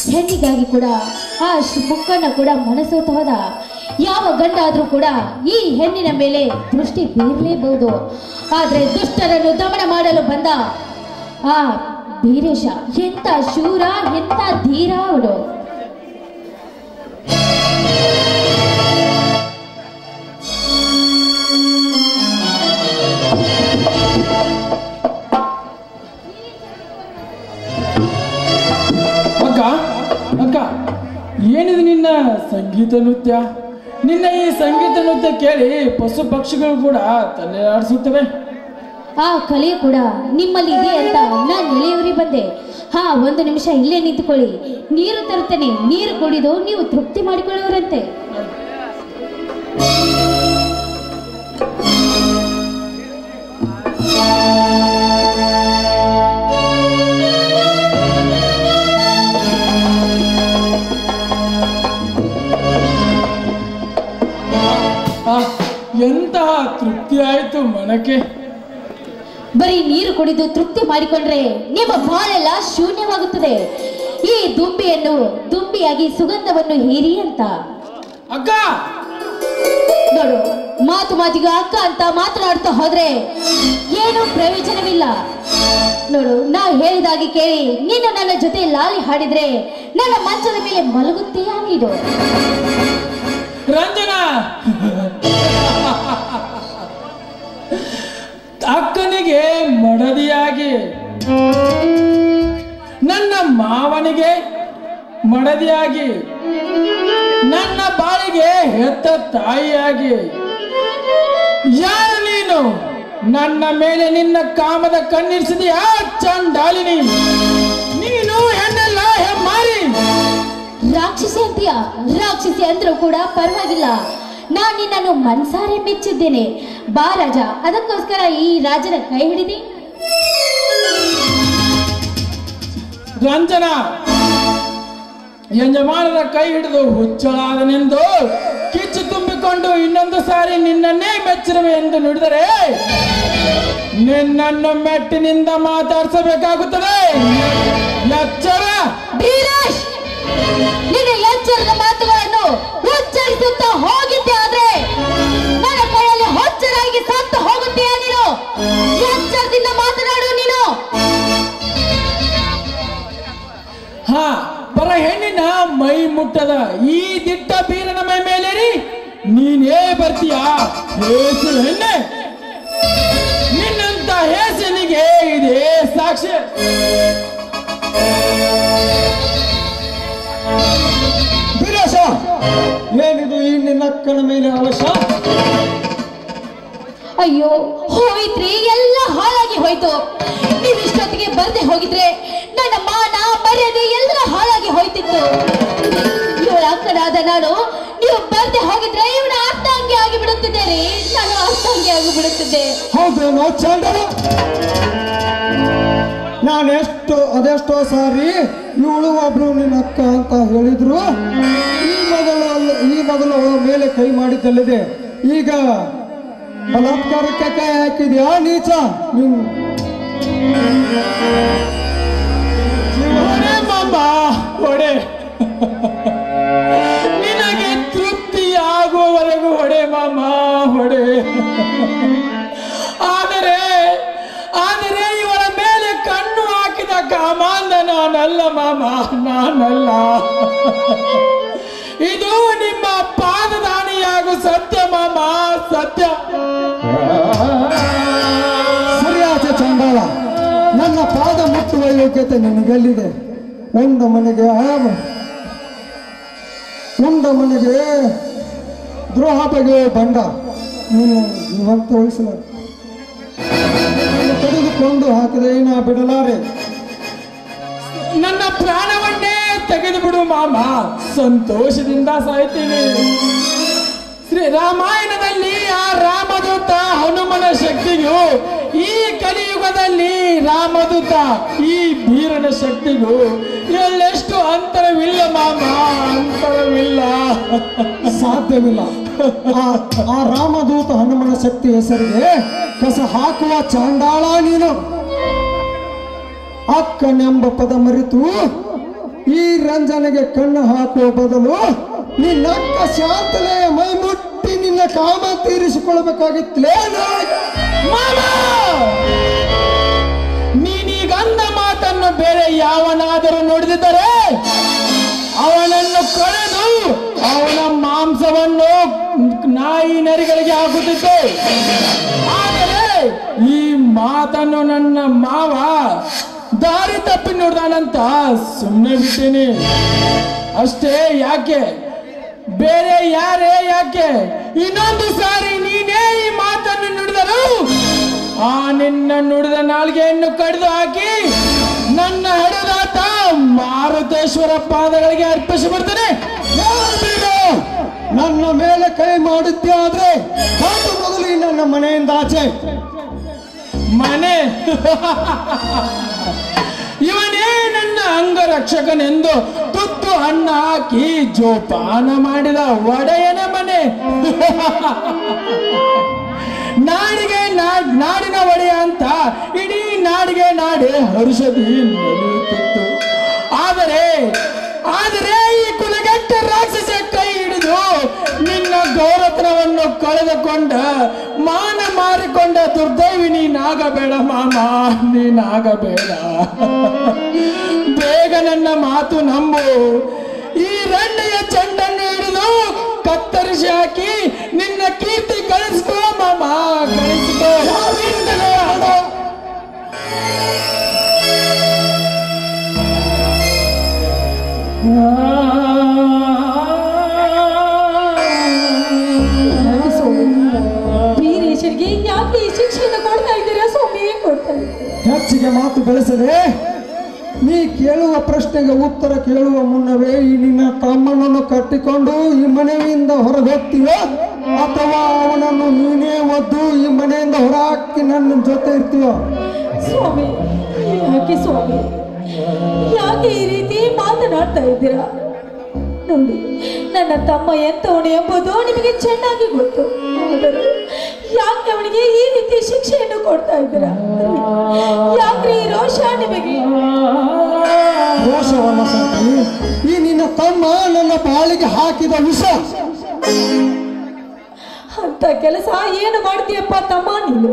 ಹೆಣ್ಣಿಗಾಗಿ ಕೂಡ ಆ ಶ್- ಬುಕ್ಕನ್ನ ಕೂಡ ಮನಸೋತು ಹೋದ ಯಾವ ಗಂಡ ಆದ್ರೂ ಕೂಡ ಈ ಹೆಣ್ಣಿನ ಮೇಲೆ ದೃಷ್ಟಿ ಬೀರಲೇಬಹುದು ಆದ್ರೆ ದುಷ್ಟರನ್ನು ದಮನ ಮಾಡಲು ಬಂದ ಆ ಬೀರೇಶ ಎಂತ ಶೂರ ಎಂತ ಧೀರ ಅವನು ಅಕ್ಕ ಅಕ್ಕ ಏನಿದು ನಿನ್ನ ಸಂಗೀತ ನೃತ್ಯ ನಿನ್ನ ಈ ಸಂಗೀತ ನೃತ್ಯ ಕೇಳಿ ಪಶು ಪಕ್ಷಿಗಳು ಕೂಡ ತಲೆ ಆಡಿಸುತ್ತವೆ ಆ ಕಲೆ ಕೂಡ ನಿಮ್ಮಲ್ಲಿ ಇದೆ ಅಂತ ನಾನು ಎಳೆಯವರಿ ಬಂದೆ ಹಾ ಒಂದು ನಿಮಿಷ ಇಲ್ಲೇ ನಿಂತುಕೊಳ್ಳಿ ನೀರು ತರುತ್ತೇನೆ ನೀರು ಕುಡಿದು ನೀವು ತೃಪ್ತಿ ಮಾಡಿಕೊಳ್ಳುವರಂತೆ ಆ, ಎಂತಹ ತೃಪ್ತಿ ಆಯ್ತು ಮನಕ್ಕೆ ಬರೀ ನೀರು ಕುಡಿದು ತೃಪ್ತಿ ಮಾಡಿಕೊಂಡ್ರೆ ನಿಮ್ಮ ಬಾಳೆಲ್ಲ ಶೂನ್ಯವಾಗುತ್ತದೆ ಈ ದುಂಬಿಯನ್ನು ದುಂಬಿಯಾಗಿ ಸುಗಂಧವನ್ನು ಹೀರಿ ಅಂತ ಅಕ್ಕ ನೋಡು ಮಾತು ಮಾತಿಗೆ ಅಕ್ಕ ಅಂತ ಮಾತನಾಡ್ತಾ ಹೋದ್ರೆ ಏನು ಪ್ರಯೋಜನವಿಲ್ಲ ನೋಡು ನಾ ಹೇಳಿದಾಗೆ ಕೇಳಿ ನೀನು ನನ್ನ ಜೊತೆ ಲಾಲಿ ಹಾಡಿದ್ರೆ ನನ್ನ ಮಂಚದ ಮೇಲೆ ಮಲಗುತ್ತೀಯಾ ನೀನು ರಂಜನಾ ಅಕ್ಕನಿಗೆ ಮಡದಿಯಾಗಿ ನನ್ನ ಮಾವನಿಗೆ ಮಡದಿಯಾಗಿ ನನ್ನ ಬಾಳಿಗೆ ಹೆತ್ತ ತಾಯಿಯಾಗಿ ಯಾರು ನೀನು ನನ್ನ ಮೇಲೆ ನಿನ್ನ ಕಾಮದ ಕಣ್ಣಿರಿಸಿದೆಯಾ ಚಂಡಾಲಿನಿ ನೀನು ಹೆಣ್ಣಲ್ಲ ಹೆಮ್ಮಾರಿ ರಾಕ್ಷಸಿ ಅಂತೀಯ ರಾಕ್ಷಸಿ ಅಂದ್ರೂ ಕೂಡ ಪರವಾಗಿಲ್ಲ ನಾನ್ ನಿನ್ನನ್ನು ಮನ್ಸಾರೆ ಮೆಚ್ಚಿದ್ದೇನೆ ಬಾ ರಾಜ ಅದಕ್ಕೋಸ್ಕರ ಈ ರಾಜನ ಕೈ ಹಿಡಿದಿ ರಂಜನಾ ಯಜಮಾನರ ಕೈ ಹಿಡಿದು ಹುಚ್ಚಳಾದನೆಂದು ಕಿಚ್ಚು ತುಂಬಿಕೊಂಡು ಇನ್ನೊಂದು ಸಾರಿ ನಿನ್ನನ್ನೇ ಮೆಚ್ಚಿರುವೆ ಎಂದು ನುಡಿದರೆ ನಿನ್ನನ್ನು ಮೆಟ್ಟಿನಿಂದ ಮಾತಾಡಿಸಬೇಕಾಗುತ್ತದೆ ಎಚ್ಚರ ಧೀರೇಶ್ ನಿನ್ನ ಎಚ್ಚರದ ಮಾತುಗಳನ್ನು ಉಚ್ಚರಿಸುತ್ತಾ ಹೋಗಿದ್ದೆ ಆದ್ರೆ ನನ್ನ ಕೈಯಲ್ಲಿ ಹೊಚ್ಚರಾಗಿ ಸತ್ತು ಹೋಗುತ್ತೀಯ ನೀನು ಎಚ್ಚರದಿಂದ ಮಾತನಾಡು ನೀನು ಹಾ ಪರ ಹೆಣ್ಣಿನ ಮೈ ಮುಟ್ಟದ ಈ ದಿಟ್ಟ ಬೀರನ ಮೈ ಮೇಲೇರಿ ನೀನೇ ಬರ್ತೀಯಾ ಹೇಸು ಹೆಣ್ಣೆ ನಿನ್ನಂತ ಹೇಸನಿಗೆ ಇದೇ ಸಾಕ್ಷಿ ವಿಲಾಸ ಏನಿದು ಈ ನಿನ್ನಕ್ಕನ ಮೇಲೆ ಅವಶ್ಯ ಅಯ್ಯೋ ಹೋಯ್ತ್ರಿ ಎಲ್ಲ ಹಾಳಾಗಿ ಹೋಯ್ತು ನೀವು ಇಷ್ಟೊತ್ತಿಗೆ ಬರ್ದೆ ಹೋಗಿದ್ರೆ ನನ್ನ ಮಾನ ಮರ್ಯಾದೆ ಎಲ್ಲ ಹಾಳಾಗಿ ಹೋಯ್ತಿತ್ತು ಇವಳ ಅಕ್ಕನಾದ ನಾನು ನೀವು ಬರ್ದೆ ಹೋಗಿದ್ರೆ ಇವನ ಅರ್ಥಾಂಗಿ ಆಗಿ ಬಿಡುತ್ತಿದ್ದೆ ರೀ ನಾನು ಅರ್ಥಾಂಗಿ ಆಗಿ ಬಿಡುತ್ತಿದ್ದೆ ಹೌದೇನೋ ಚಂಡನ ನಾನೆಷ್ಟು ಅದೆಷ್ಟೋ ಸಾರಿ ಇವಳು ಒಬ್ರು ನಿನ್ನ ಅಕ್ಕ ಅಂತ ಹೇಳಿದ್ರು ಈ ಮೊದಲು ಅಲ್ಲ- ಈ ಮೊದಲು ಅವಳ ಮೇಲೆ ಕೈ ಮಾಡಿದ್ದಲ್ಲದೆ ಈಗ ಬಲಾತ್ಕಾರಕ್ಕೆ ಕೈ ಹಾಕಿದ್ಯಾ ನೀಚ ನೀನು ಹೊಡೆ ಮಾಮ ಹೊಡೆ ನಿನಗೆ ತೃಪ್ತಿ ಆಗುವವರೆಗೂ ಹೊಡೆ ಮಾಮ ಹೊಡೆ ಆದರೆ ಆದರೆ ಇವಳ ಮೇಲೆ ಕಣ್ಣು ಹಾಕಿದ ಕಾಮಾಂಧ ನಾನಲ್ಲ ಮಾಮ ನಾನಲ್ಲ ಇದು ನಿಮ್ಮ ಪಾದದಾನಿಯಾಗು ಸತ್ಯ ಮಾಮ ಸತ್ಯ ಸರಿಯಾದ ಚಂಡಾಳ ನನ್ನ ಪಾದ ಮುಟ್ಟುವ ಯೋಗ್ಯತೆ ನಿನಗೆಲ್ಲಿದೆ ಉಂಡ ಮನೆಗೆ ಆಮ ಉಂಡ ಮನೆಗೆ ದ್ರೋಹ ಬಗೆಯ ಬಂಡ ನೀನು ಜೀವಂತ ಉಳಿಸಲ ತೆಗೆದುಕೊಂಡು ಹಾಕಿದೆ ನಾ ಬಿಡಲಾರೆ ನನ್ನ ಪ್ರಾಣವನ್ನೇ ತೆಗೆದು ಬಿಡು ಮಾಮ ಸಂತೋಷದಿಂದ ಸಾಯ್ತೀನಿ ಶ್ರೀ ರಾಮಾಯಣದಲ್ಲಿ ಆ ರಾಮದೂತ ಹನುಮನ ಶಕ್ತಿಗೂ ಈ ಕಲಿಯುಗದಲ್ಲಿ ರಾಮದೂತ ಈ ಬೀರನ ಶಕ್ತಿಗೂ ಎಲ್ಲೆಷ್ಟು ಅಂತರವಿಲ್ಲ ಮಾಮ ಅಂತರವಿಲ್ಲ ಸಾಧ್ಯವಿಲ್ಲ ಆ- ಆ ರಾಮದೂತ ಹನುಮನ ಶಕ್ತಿ ಹೆಸರಿಗೆ ಕಸ ಹಾಕುವ ಚಾಂಡಾಳ ನೀನು ಅಕ್ಕನೆಂಬ ಪದ ಮರೆತು ಈ ರಂಜನೆಗೆ ಕಣ್ಣು ಹಾಕುವ ಬದಲು ನಿನ್ನಕ್ಕ ಶಾಂತಲೆಯ ಮೈ ಮುಟ್ಟಿ ನಿನ್ನ ಕಾಮ ತೀರಿಸಿಕೊಳ್ಳಬೇಕಾಗಿತ್ತಲೇ ನಾಯಿ ಮಾಮ ನೀನೀಗ ಅಂದ ಮಾತನ್ನು ಬೇರೆ ಯಾವನಾದರೂ ನುಡಿದಿದ್ದರೆ ಅವನನ್ನು ಕಳೆದು ಅವನ ಮಾಂಸವನ್ನು ನಾಯಿ ನರಿಗಳಿಗೆ ಹಾಕುತ್ತಿದ್ದೆ ಆದರೆ ಈ ಮಾತನ್ನು ನನ್ನ ಮಾವ ದಾರಿ ತಪ್ಪಿ ನೋಡ್ದಾನಂತ ಸುಮ್ಮನೆ ಬಿಟ್ಟೇನೆ ಅಷ್ಟೇ ಯಾಕೆ ಬೇರೆ ಯಾರೇ ಯಾಕೆ ಇನ್ನೊಂದು ಸಾರಿ ನೀನೇ ಈ ಮಾತನ್ನು ನುಡಿದರು ಆ ನಿನ್ನ ನುಡಿದ ನಾಲ್ಗೆಯನ್ನು ಕಡಿದು ಹಾಕಿ ನನ್ನ ಹಡದಾತ ಮಾರುತೇಶ್ವರ ಪಾದಗಳಿಗೆ ಅರ್ಪಿಸಿ ಬಿಡ್ತೇನೆ ಯಾರು ಬಿಡು? ನನ್ನ ಮೇಲೆ ಕೈ ಮಾಡುತ್ತೆ ಆದ್ರೆ ಕಾದು ಮೊದಲು ಈ ನನ್ನ ಮನೆಯಿಂದ ಆಚೆ ಮನೆ ಇವನೇ ನನ್ನ ಅಂಗರಕ್ಷಕನೆಂದು ತುತ್ತು ಅನ್ನ ಹಾಕಿ ಜೋಪಾನ ಮಾಡಿದ ಒಡೆಯನ ಮನೆ ನಾಡಿಗೆ ನಾಡ್ ನಾಡಿನ ಒಡೆಯ ಅಂತ ಇಡೀ ನಾಡಿಗೆ ನಾಡೆ ಹರುಷದಿ ನಡೆಯುತ್ತಿತ್ತು ಆದರೆ ಆದರೆ ಈ ಕುಲಗೆಟ್ಟ ರಾಕ್ಷಸ ಕೈ ಹಿಡಿದು ನಿನ್ನ ಗೌರವವನ್ನು ಕಳೆದುಕೊಂಡ ಮಾನ ಮಾರಿಕೊಂಡ ದುರ್ದೈವಿ ನೀನಾಗಬೇಡ ಮಾಮ ನೀನಾಗಬೇಡ ಬೇಗ ನನ್ನ ಮಾತು ನಂಬು ಈ ರಂಡೆಯ ಚೆಂಡನ್ನು ಹಿಡಿದು ಕತ್ತರಿಸಿ ಹಾಕಿ ನಿನ್ನ ಕೀರ್ತಿ ಕಳಿಸ್ಕೋ ಮಾಮ ಕಳಿಸ್ಕೋ ನಿಂದಲೇ ಆಡು. ಯಾಕೆ ಸ್ವಾಮಿ ವೀರೇಶನಿಗೆ ಯಾಕೆ ಈ ಶಿಕ್ಷೆಯನ್ನು ಕೊಡ್ತಾ ಇದ್ದೀರಾ ಸ್ವಾಮಿ ಕೊಡ್ತಾ ಇದ್ದೀರಾ ಹೆಚ್ಚಿಗೆ ಮಾತು ಬೆಳೆಸದೆ ನೀ ಕೇಳುವ ಪ್ರಶ್ನೆಗೆ ಉತ್ತರ ಕೇಳುವ ಮುನ್ನವೇ ಈ ನಿನ್ನ ತಮ್ಮನನ್ನು ಕಟ್ಟಿಕೊಂಡು ಈ ಮನೆಯಿಂದ ಹೊರಗೆ ಹೋಗ್ತೀಯೋ ಅಥವಾ ಅವನನ್ನು ನೀನೇ ಒದ್ದು ಈ ಮನೆಯಿಂದ ಹೊರಹಾಕಿ ನನ್ನ ಜೊತೆ ಇರ್ತೀಯೋ ಸ್ವಾಮಿ ಯಾಕೆ ಸ್ವಾಮಿ ಯಾಕೆ ಈ ರೀತಿ ಮಾತನಾಡ್ತಾ ಇದ್ದೀರಾ ನೋಡಿ ನನ್ನ ತಮ್ಮ ಎಂತವನು ಎಂಬುದು ನಿಮಗೆ ಚೆನ್ನಾಗಿ ಗೊತ್ತು ಆದರೆ ಯಾಕೆ ಅವನಿಗೆ ಈ ರೀತಿ ಶಿಕ್ಷೆಯನ್ನು ಕೊಡ್ತಾ ಇದ್ದೀರಾ ಯಾಕೆ ಈ ರೋಷ ನಿಮಗೆ ರೋಷವನ್ನ ಸಾಕಿ ಈ ನಿನ್ನ ತಮ್ಮ ನನ್ನ ಬಾಳಿಗೆ ಹಾಕಿದ ವಿಷ ಅಂತ ಕೆಲಸ ಏನು ಮಾಡ್ತೀಯಪ್ಪ ತಮ್ಮ ನೀನು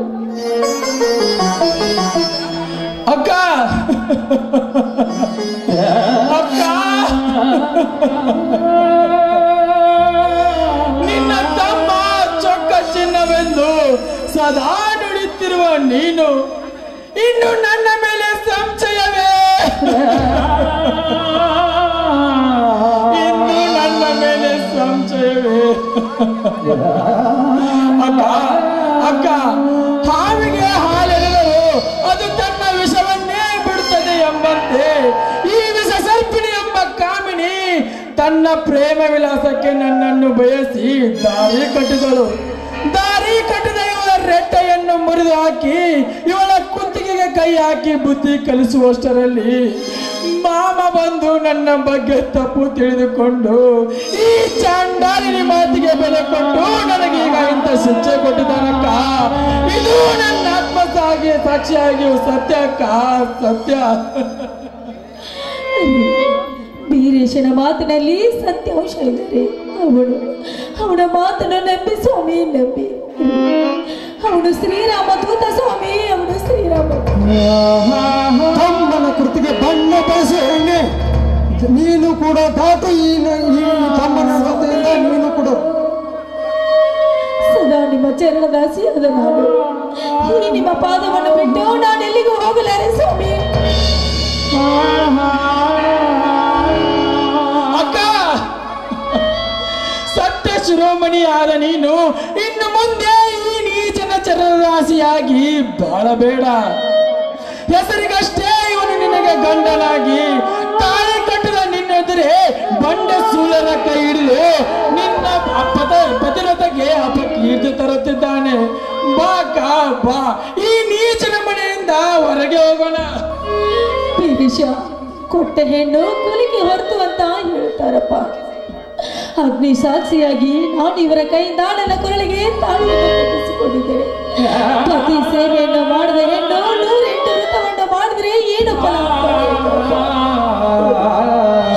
ಅಕ್ಕ ಅಕ್ಕ ನಿನ್ನ ತಮ್ಮ ಚೊಕ್ಕ ಚಿನ್ನವೆಂದು ಸದಾ ನುಡಿತಿರುವ ನೀನು ಇನ್ನು ನನ್ನ ಮೇಲೆ ಸಂಶಯವೇ ಇನ್ನು ನನ್ನ ಮೇಲೆ ಸಂಶಯವೇ ಅಕ್ಕ ಅಕ್ಕ ಹಾವಿಗೆ ಹಾಲೆಳೆದರು ಅದು ತನ್ನ ವಿಷವನ್ನೇ ಬಿಡುತ್ತದೆ ಎಂಬಂತೆ ಈ ವಿಷ ಸರ್ಪಿಣಿ ಎಂಬ ಕಾಮಿನಿ ತನ್ನ ಪ್ರೇಮ ವಿಲಾಸಕ್ಕೆ ನನ್ನನ್ನು ಬಯಸಿ ದಾರಿ ಕಟ್ಟಿದಳು ದಾರಿ ಕಟ್ಟಿದ ಇವಳ ರೆಟ್ಟೆಯನ್ನು ಮುರಿದು ಹಾಕಿ ಇವಳ ಕುತ್ತಿಗೆಗೆ ಕೈ ಹಾಕಿ ಬುದ್ಧಿ ಕಲಿಸುವಷ್ಟರಲ್ಲಿ ಮಾಮ ಬಂದು ನನ್ನ ಬಗ್ಗೆ ತಪ್ಪು ತಿಳಿದುಕೊಂಡು ಈ ಚಾಂಡಾಲಿನಿ ಮಾತಿಗೆ ಬೆಲೆ ಕೊಟ್ಟು ನನಗೀಗ ಇಂಥ ಶಿಕ್ಷೆ ಕೊಟ್ಟಿದ್ದಾನಕ್ಕ ಇದು ನನ್ನ ಆತ್ಮ ಸಾಗಿ ಸಾಕ್ಷಿಯಾಗಿ ಸತ್ಯ ಅಕ್ಕ ಸತ್ಯ ಬೀರೇಶನ ಮಾತಿನಲ್ಲಿ ಸತ್ಯಾಂಶ ಇದ್ದಾರೆ ಅವನು ಅವನ ಮಾತನ್ನು ನಂಬಿ ಸ್ವಾಮಿ ನಂಬಿ ಅವನು ಶ್ರೀರಾಮ ದೂತ ಸ್ವಾಮಿ ಅವನು ಶ್ರೀರಾಮ ತಮ್ಮನ ಕೃತಿಗೆ ಬಣ್ಣ ಬಳಸಿ ಎಣ್ಣೆ ನೀನು ಕೂಡ ದಾಟು ಈ ನ- ಈ ತಮ್ಮನ ಜೊತೆಯಿಂದ ನೀನು ಕೂಡ ಸದಾ ನಿಮ್ಮ ಚರಣದಾಸಿಯಾದ ನಾನು ಈ ನಿಮ್ಮ ಪಾದವನ್ನು ಬಿಟ್ಟು ನಾನು ಎಲ್ಲಿಗೂ ಹೋಗಲಾರೆ ಸ್ವಾಮಿ ಅಕ್ಕ ಸತ್ಯ ಶಿರೋಮಣಿಯಾದ ನೀನು ಇನ್ನು ಮುಂದೆ ಈ ನೀಚನ ಚರರಾಶಿಯಾಗಿ ಬಾಳಬೇಡ ಹೆಸರಿಗಷ್ಟೇ ಇವನು ನಿನಗೆ ಗಂಡನಾಗಿ ತಾಳಿ ಕಟ್ಟಿದ ನಿನ್ನೆದುರೇ ಬಂಡ ಸೂಳರ ಕೈ ಹಿಡಿದು ನಿನ್ನ ಪತ ಪತಿರತೆಗೆ ಅಪಕೀರ್ತಿ ತರುತ್ತಿದ್ದಾನೆ ಬಾ ಅಕ್ಕ, ಬಾ ಈ ನೀಚನ ಮನೆಯಿಂದ ಹೊರಗೆ ಹೋಗೋಣ ಬೀರೇಶ ಕೊಟ್ಟ ಹೆಣ್ಣು ಕುಲಿಗೆ ಹೊರತು ಅಂತ ಹೇಳ್ತಾರಪ್ಪ ಅಗ್ನಿ ಸಾಕ್ಷಿಯಾಗಿ ನಾನು ಇವರ ಕೈಯಿಂದ ನನ್ನ ಕೊರಳಿಗೆ ತಾಳಿಯನ್ನು ಕಟ್ಟಿಸಿಕೊಂಡಿದ್ದೇನೆ ಪತಿ ಸೇವೆಯನ್ನು ಮಾಡಿದ ಹೆಣ್ಣು ನೂರೆಂಟು ವೃತವನ್ನು ಮಾಡಿದ್ರೆ ಏನು ಫಲ ಅಂತ ಹೇಳ್ತಾರಪ್ಪ.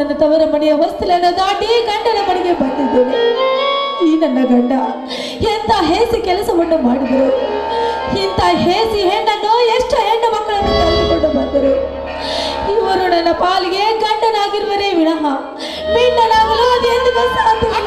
ನನ್ನ ತವರ ಮನೆಯ ಹೊಸ್ತಲನ್ನು ದಾಟಿ ಗಂಡನ ಮನೆಗೆ ಬಂದಿದ್ದೇನೆ ಈ ನನ್ನ ಗಂಡ ಎಂತ ಹೇಸಿ ಕೆಲಸವನ್ನು ಮಾಡಿದರು ಇಂಥ ಹೇಸಿ ಹೆಣ್ಣನ್ನು ಎಷ್ಟು ಹೆಣ್ಣು ಮಕ್ಕಳನ್ನು ಕರೆದುಕೊಂಡು ಬಂದರು ಇವರು ನನ್ನ ಪಾಲಿಗೆ ಗಂಡನಾಗಿರುವರೇ ವಿನಃ ಮಿಂಡನಾಗಲು ಅದೆಂದಿಗೂ ಸಾಧ್ಯವಿಲ್ಲ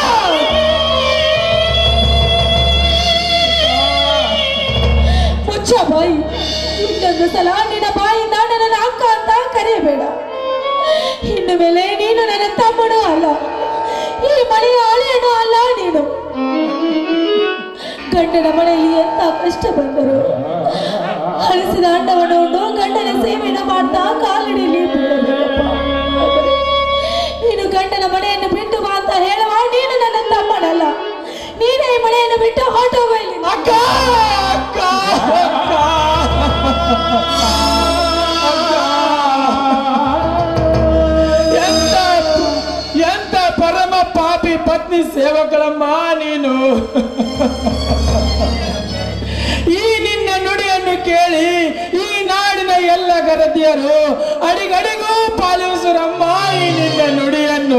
ಮುಚ್ಚ ಬಾಯಿ ಇನ್ನೊಂದು ಸಲ ನಿನ್ನ ಬಾಯಿಂದ ನನ್ನ ಅಕ್ಕ ಅಂತ ಕರೆಯಬೇಡ ಇನ್ನು ಮೇಲೆ ನೀನು ನನ್ನ ತಮ್ಮನೂ ಅಲ್ಲ ಈ ಮನೆಯ ಅಳಿಯನೂ ಅಲ್ಲ ನೀನು ಗಂಡನ ಮನೆಯಲ್ಲಿ ಎಂತ ಕಷ್ಟ ಬಂದರು ಹರಿಸಿದ ಅಂಡವನ್ನು ಉಂಡು ಗಂಡನ ಸೇವೆಯನ್ನು ಮಾಡ್ತಾ ಕಾಲಡಿಯಲ್ಲಿ ಬೀಳಬೇಕಪ್ಪ ಆದರೆ ನೀನು ಗಂಡನ ಮನೆಯನ್ನು ಬಿಟ್ಟು ಬಾ ಅಂತ ಹೇಳುವ ನೀನು ನನ್ನ ತಮ್ಮನಲ್ಲ ನೀನೇ ಈ ಮನೆಯನ್ನು ಬಿಟ್ಟು ಹೊರಟೋಗ ಇಲ್ಲಿ ಅಕ್ಕ ಅಕ್ಕ ಎಂತ ಎಂತ ಪರಮ ಪಾಪಿ ಪತ್ನಿ ಸೇವಕಳಮ್ಮ ನೀನು ಈ ನಿನ್ನ ನುಡಿಯನ್ನು ಕೇಳಿ ಈ ನಾಡಿನ ಎಲ್ಲ ಗರತಿಯರು ಅಡಿಗಡಿಗೂ ಪಾಲಿಸುರಮ್ಮ ಈ ನಿನ್ನ ನುಡಿಯನ್ನು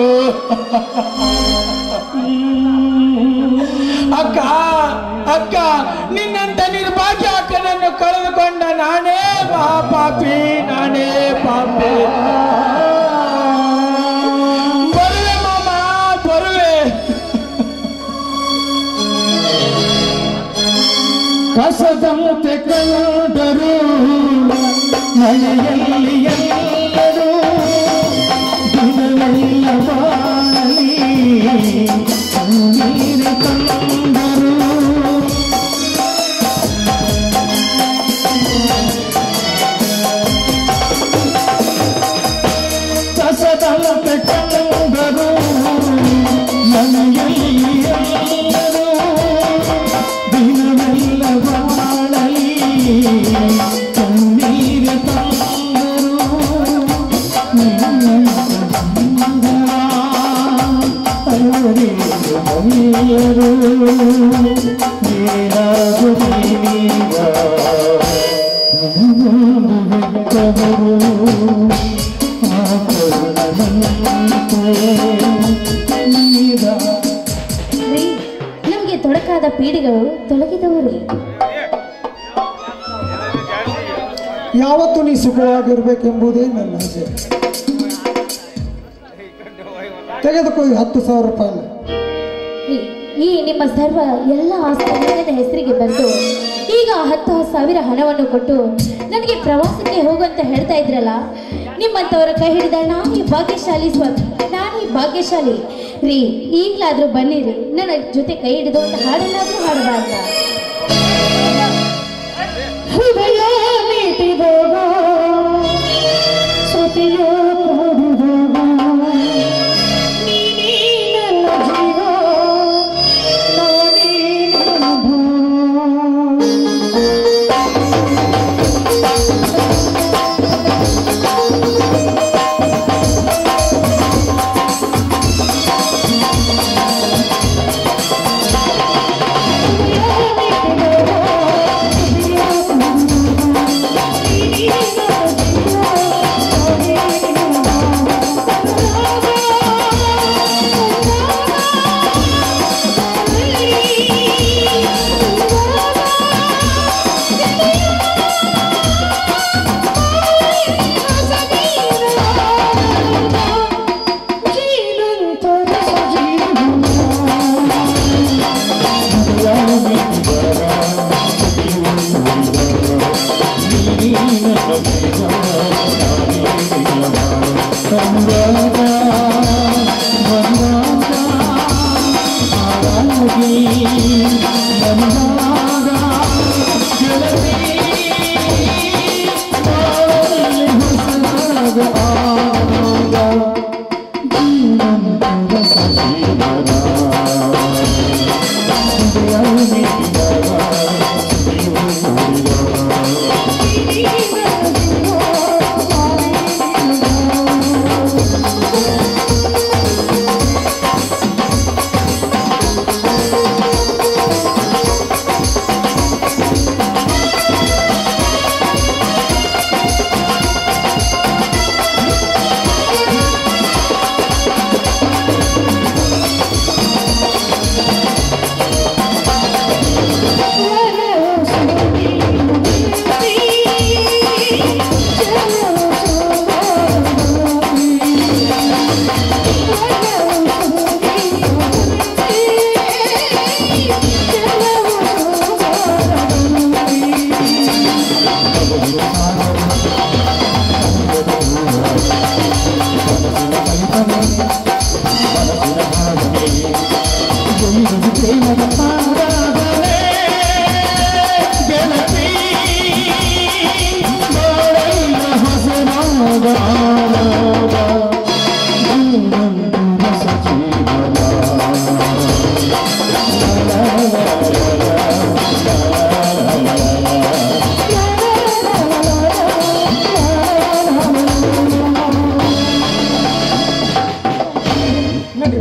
ಅಕ್ಕ ಅಕ್ಕ ನಿನ್ನಂತ ನಿರ್ಭಾಗ್ಯ ಅಕ್ಕನನ್ನು ಕಳೆದುಕೊಂಡ ನಾನೇ ಮಹಾಪಾಪಿ ನಾನೇ ಪಾಪಿ ಬರುವೆ ಮಾಮ ಬರುವೆ ಕಸದಂತೆ ಕಂಡರು ಮನೆಯಲ್ಲಿ ಎಲ್ಲರೂ ದಿನವೆಲ್ಲ ಬಾಳಲಿ ನೀರು ಕಂಡರು ಕಸದಂತೆ ಕಂಡರು ಮನೆಯಲ್ಲಿ ಎಲ್ಲರೂ ದಿನವೆಲ್ಲ ಬಾಳಲಿ ಕಣ್ಣೀರ ತಂದರು ಹರಿಯರು ರೀ ನಮಗೆ ತೊಡಕಾದ ಪೀಡಿಗಳು ತೊಲಗಿದವು ರೀ ಯಾವತ್ತು ನೀ ಸುಖವಾಗಿರ್ಬೇಕೆಂಬುದೇ ನನ್ನ ಆಸೆ ತೆಗೆದುಕೋ ಈ ಹತ್ತು ಸಾವಿರ ರೂಪಾಯಿ ರೀ, ಈ ನಿಮ್ಮ ಸರ್ವ ಎಲ್ಲ ಆಸ್ತಿ ನನ್ನ ಹೆಸರಿಗೆ ಬಂದು ಈಗ ಹತ್ತು ಸಾವಿರ ಹಣವನ್ನು ಕೊಟ್ಟು ನನಗೆ ಪ್ರವಾಸಕ್ಕೆ ಹೋಗುವಂತ ಹೇಳ್ತಾ ಇದ್ರಲ್ಲ ನಿಮ್ಮಂಥವರ ಕೈ ಹಿಡಿದ ನಾನೇ ಭಾಗ್ಯಶಾಲಿ ಸ್ವಾಮಿ ನಾನೇ ಭಾಗ್ಯಶಾಲಿ ರೀ ಈಗಲಾದ್ರೂ ಬನ್ನಿರಿ ನನ್ನ ಜೊತೆ ಕೈ ಹಿಡಿದು ಒಂದು ಹಾಡನ್ನಾದ್ರೂ ಹಾಡಬಾರ್ದ ಹೃದಯ ಮೀಟಿದಾಗ ಸುತಿಯ ಕೂಡಿದಾಗ ನೀನೇ ನನ್ನ ಜೀವ ನಾನೇ ನಿನ್ನ ಭಾವ. ಹೃದಯ ಮೀಟಿದಾಗ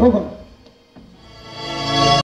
ಹೋಗೋಣ